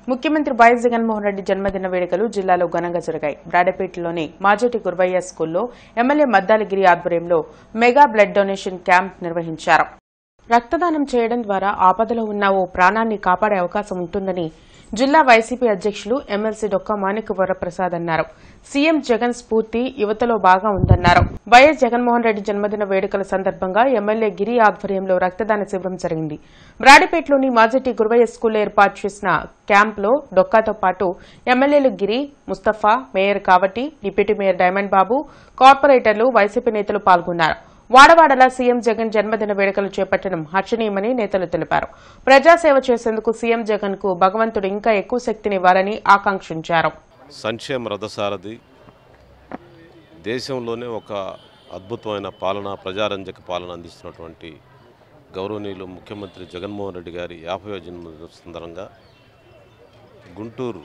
ముఖ్యమంత్రి వైఎస్ జగన్మోహన్ రెడ్డి జన్మదిన వేడుకలు జిల్లాలో ఘనంగా జరిగాయి బ్రాడపేటలోని మాజేటి గుర్వయ్య స్కూల్లో ఎమ్మెల్యే మద్దాలగిరి ఆధ్వర్యంలో మెగా బ్లడ్ డొనేషన్ క్యాంప్ నిర్వహించారు రక్తదానం చేయడం ద్వారా ఆపదలో ఉన్న ఓ ప్రాణాన్ని కాపాడే అవకాశం ఉంటుందని జిల్లా వైసీపీ అధ్యక్షులు ఎమ్మెల్సీ డొక్క మాణిక్ వరప్రసాద్ అన్నారు సీఎం జగన్ స్ఫూర్తి యువతలో బాగా ఉందన్నారు వైఎస్ జగన్మోహన్ రెడ్డి జన్మదిన వేడుకల సందర్భంగా ఎమ్మెల్యే గిరి ఆధ్వర్యంలో రక్తదాన శిబిరం జరిగింది బ్రాడిపేటలోని మాజెట్టి గురువయ్య స్కూల్లో ఏర్పాటు చేసిన క్యాంప్లో డొక్కాతో పాటు ఎమ్మెల్యేలు Giri Mustafa mayor Kavati deputy mayor Diamond Babu కార్పొరేటర్లు వైసీపీ నేతలు పాల్గొన్నారు వాడవాడలా సీఎం జగన్ జన్మదిన వేడుకలు చేపట్టడం హర్షణీయమని నేతలు తెలిపారు ప్రజాసేవ చేసేందుకు సీఎం జగన్ కు భగవంతుడు ఇంకా ఎక్కువ శక్తినివ్వాలని ఆకాంక్షించారు సంక్షేమ రథసారథి దేశంలోనే ఒక అద్భుతమైన పాలన ప్రజారంజక పాలన అందిస్తున్నటువంటి గౌరవనీయులు ముఖ్యమంత్రి జగన్మోహన్ రెడ్డి గారి యాభైవ జన్మదిన సందర్భంగా గుంటూరు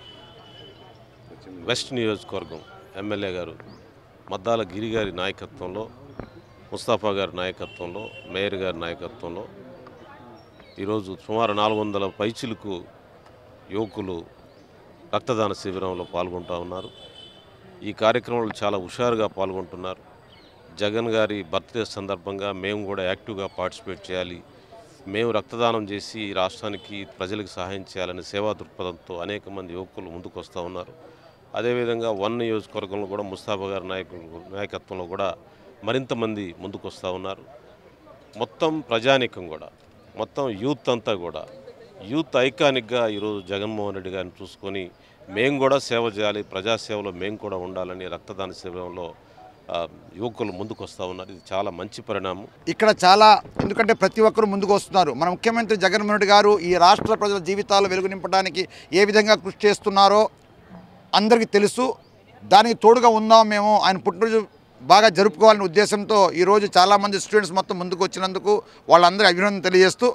వెస్ట్ నియోజకవర్గం ఎమ్మెల్యే గారు మద్దాల గిరి గారి నాయకత్వంలో ముస్తాఫా గారి నాయకత్వంలో మేయర్ గారి నాయకత్వంలో ఈరోజు సుమారు నాలుగు వందల పైచిలకు యువకులు రక్తదాన శిబిరంలో పాల్గొంటూ ఉన్నారు ఈ కార్యక్రమంలో చాలా హుషారుగా పాల్గొంటున్నారు జగన్ గారి బర్త్డే సందర్భంగా మేము కూడా యాక్టివ్గా పార్టిసిపేట్ చేయాలి మేము రక్తదానం చేసి ఈ రాష్ట్రానికి ప్రజలకు సహాయం చేయాలని సేవా దృక్పథంతో అనేక మంది యువకులు ముందుకు వస్తూ ఉన్నారు అదేవిధంగా వన్ నియోజకవర్గంలో కూడా ముస్తాఫా గారి నాయకు నాయకత్వంలో కూడా మరింత మంది ముందుకు వస్తూ ఉన్నారు మొత్తం ప్రజానీకం కూడా మొత్తం యూత్ అంతా కూడా యూత్ ఐకానిక్గా ఈరోజు జగన్మోహన్ రెడ్డి గారిని చూసుకొని మేము కూడా సేవ చేయాలి ప్రజాసేవలో మేము కూడా ఉండాలని రక్తదాన శిబిరంలో ఆ, యువకులు ముందుకు వస్తూ ఉన్నారు ఇది చాలా మంచి పరిణామం ఇక్కడ చాలా ఎందుకంటే ప్రతి ఒక్కరు ముందుకు వస్తున్నారు మన ముఖ్యమంత్రి జగన్మోహన్ రెడ్డి గారు ఈ రాష్ట్ర ప్రజల జీవితాలు వెలుగు నింపడానికి ఏ విధంగా కృషి చేస్తున్నారో అందరికీ తెలుసు దానికి తోడుగా ఉందాం మేము ఆయన పుట్టినరోజు బాగా జరుపుకోవాలనే ఉద్దేశంతో ఈరోజు చాలామంది స్టూడెంట్స్ మొత్తం ముందుకు వచ్చినందుకు వాళ్ళందరూ అభినందన తెలియజేస్తూ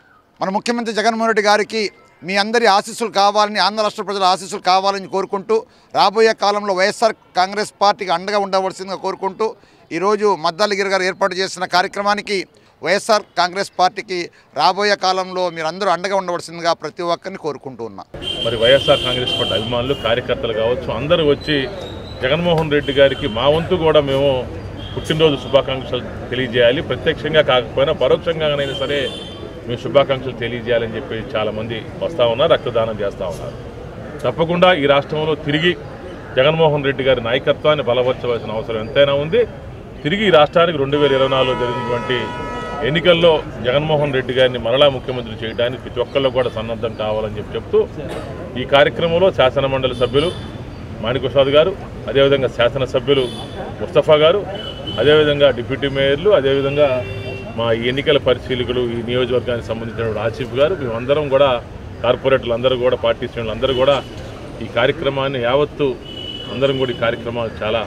మన ముఖ్యమంత్రి జగన్మోహన్ రెడ్డి గారికి మీ అందరి ఆశీస్సులు కావాలని ఆంధ్ర రాష్ట్ర ప్రజల ఆశీస్సులు కావాలని కోరుకుంటూ రాబోయే కాలంలో వైఎస్ఆర్ కాంగ్రెస్ పార్టీకి అండగా ఉండవలసిందిగా కోరుకుంటూ ఈరోజు మద్దాలగిరి గారు ఏర్పాటు చేసిన కార్యక్రమానికి వైఎస్ఆర్ కాంగ్రెస్ పార్టీకి రాబోయే కాలంలో మీరందరూ అండగా ఉండవలసిందిగా ప్రతి ఒక్కరిని కోరుకుంటూ ఉన్నా మరి వైఎస్ఆర్ కాంగ్రెస్ పార్టీ అభిమానులు కార్యకర్తలు కావచ్చు అందరూ వచ్చి జగన్మోహన్ రెడ్డి గారికి మా వంతు కూడా మేము పుట్టినరోజు శుభాకాంక్షలు తెలియజేయాలి ప్రత్యక్షంగా కాకపోయినా పరోక్షంగానైనా సరే మేము శుభాకాంక్షలు తెలియజేయాలని చెప్పి చాలామంది వస్తూ ఉన్నారు రక్తదానం చేస్తూ ఉన్నారు తప్పకుండా ఈ రాష్ట్రంలో తిరిగి జగన్మోహన్ రెడ్డి గారి నాయకత్వాన్ని బలపరచవలసిన అవసరం ఎంతైనా ఉంది తిరిగి ఈ రాష్ట్రానికి రెండు వేల ఇరవై నాలుగులో జరిగినటువంటి ఎన్నికల్లో జగన్మోహన్ రెడ్డి గారిని మరలా ముఖ్యమంత్రి చేయడానికి ప్రతి ఒక్కళ్ళు కూడా సన్నద్ధం కావాలని చెప్పి చెప్తూ ఈ కార్యక్రమంలో శాసనమండలి సభ్యులు మాణికప్రసాద్ గారు అదేవిధంగా శాసనసభ్యులు ముస్తఫా గారు అదేవిధంగా డిప్యూటీ మేయర్లు అదేవిధంగా మా ఈ ఎన్నికల పరిశీలకులు ఈ నియోజకవర్గానికి సంబంధించిన ఆసిఫ్ గారు మేమందరం కూడా కార్పొరేటర్లు అందరూ కూడా పార్టీ శ్రేణులు అందరూ కూడా ఈ కార్యక్రమాన్ని యావత్తు అందరం కూడా ఈ కార్యక్రమాలు చాలా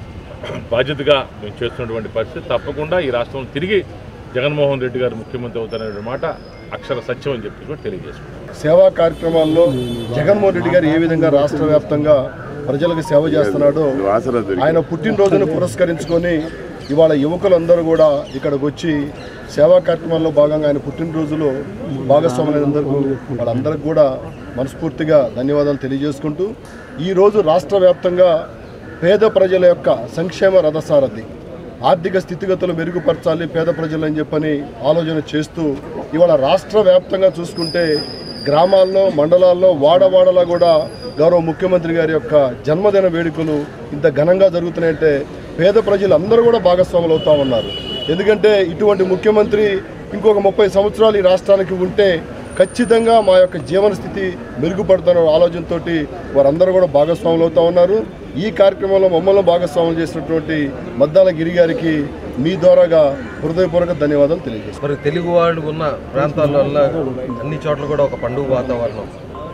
బాధ్యతగా మేము చేస్తున్నటువంటి పరిస్థితి తప్పకుండా ఈ రాష్ట్రంలో తిరిగి జగన్మోహన్ రెడ్డి గారు ముఖ్యమంత్రి అవుతారనే మాట అక్షర సత్యం అని చెప్పి కూడా తెలియజేసుకుంటాం సేవా కార్యక్రమాల్లో జగన్మోహన్ రెడ్డి గారు ఏ విధంగా రాష్ట్ర వ్యాప్తంగా ప్రజలకు సేవ చేస్తున్నాడో ఆయన పుట్టినరోజును పురస్కరించుకొని ఇవాళ యువకులందరూ కూడా ఇక్కడికి వచ్చి సేవా కార్యక్రమాల్లో భాగంగా ఆయన పుట్టినరోజులో భాగస్వాములందరికీ వాళ్ళందరికీ కూడా మనస్ఫూర్తిగా ధన్యవాదాలు తెలియజేసుకుంటూ ఈరోజు రాష్ట్ర వ్యాప్తంగా పేద ప్రజల యొక్క సంక్షేమ రథసారథి ఆర్థిక స్థితిగతులు మెరుగుపరచాలి పేద ప్రజలు అని చెప్పని ఆలోచన చేస్తూ ఇవాళ రాష్ట్ర వ్యాప్తంగా చూసుకుంటే గ్రామాల్లో మండలాల్లో వాడవాడలా కూడా గౌరవ ముఖ్యమంత్రి గారి యొక్క జన్మదిన వేడుకలు ఇంత ఘనంగా జరుగుతున్నాయంటే పేద ప్రజలు అందరూ కూడా భాగస్వాములు అవుతా ఉన్నారు ఎందుకంటే ఇటువంటి ముఖ్యమంత్రి ఇంకొక ముప్పై సంవత్సరాలు ఈ రాష్ట్రానికి ఉంటే ఖచ్చితంగా మా యొక్క జీవన స్థితి మెరుగుపడుతున్న ఆలోచనతో వారందరూ కూడా భాగస్వాములు అవుతా ఉన్నారు ఈ కార్యక్రమంలో మమ్మల్ని భాగస్వాములు చేసినటువంటి మద్దాల గిరి గారికి మీ ద్వారాగా హృదయపూర్వక ధన్యవాదాలు తెలియజేస్తాను మరి తెలుగు వాళ్ళు ఉన్న ప్రాంతాల వల్ల అన్ని చోట్ల కూడా ఒక పండుగ వాతావరణం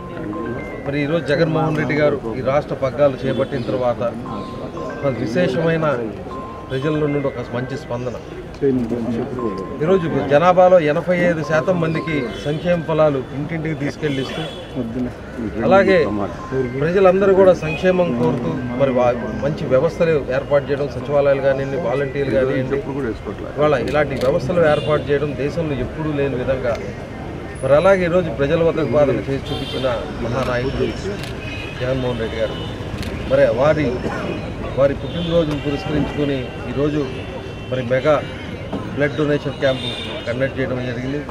మరి ఈరోజు జగన్మోహన్ రెడ్డి గారు ఈ రాష్ట్ర పగ్గాలు చేపట్టిన తర్వాత మరి విశేషమైన ప్రజల నుండి ఒక మంచి స్పందన ఈరోజు జనాభాలో ఎనభై ఐదు శాతం మందికి సంక్షేమ ఫలాలు ఇంటింటికి తీసుకెళ్ళిస్తూ అలాగే ప్రజలందరూ కూడా సంక్షేమం కోరుతూ మరి వా- మంచి వ్యవస్థలు ఏర్పాటు చేయడం సచివాలయాలు కానివ్వండి వాలంటీర్లు కానివ్వండి ఇవాళ ఇలాంటి వ్యవస్థలు ఏర్పాటు చేయడం దేశంలో ఎప్పుడూ లేని విధంగా మరి అలాగే ఈరోజు ప్రజల వద్దకు బాధన చేసి చూపించిన మహానాయకుడు జగన్మోహన్ రెడ్డి గారు మరి వారి వారి పుట్టినరోజును పురస్కరించుకొని ఈరోజు మరి mega blood donation camp conduct చేయడం జరిగింది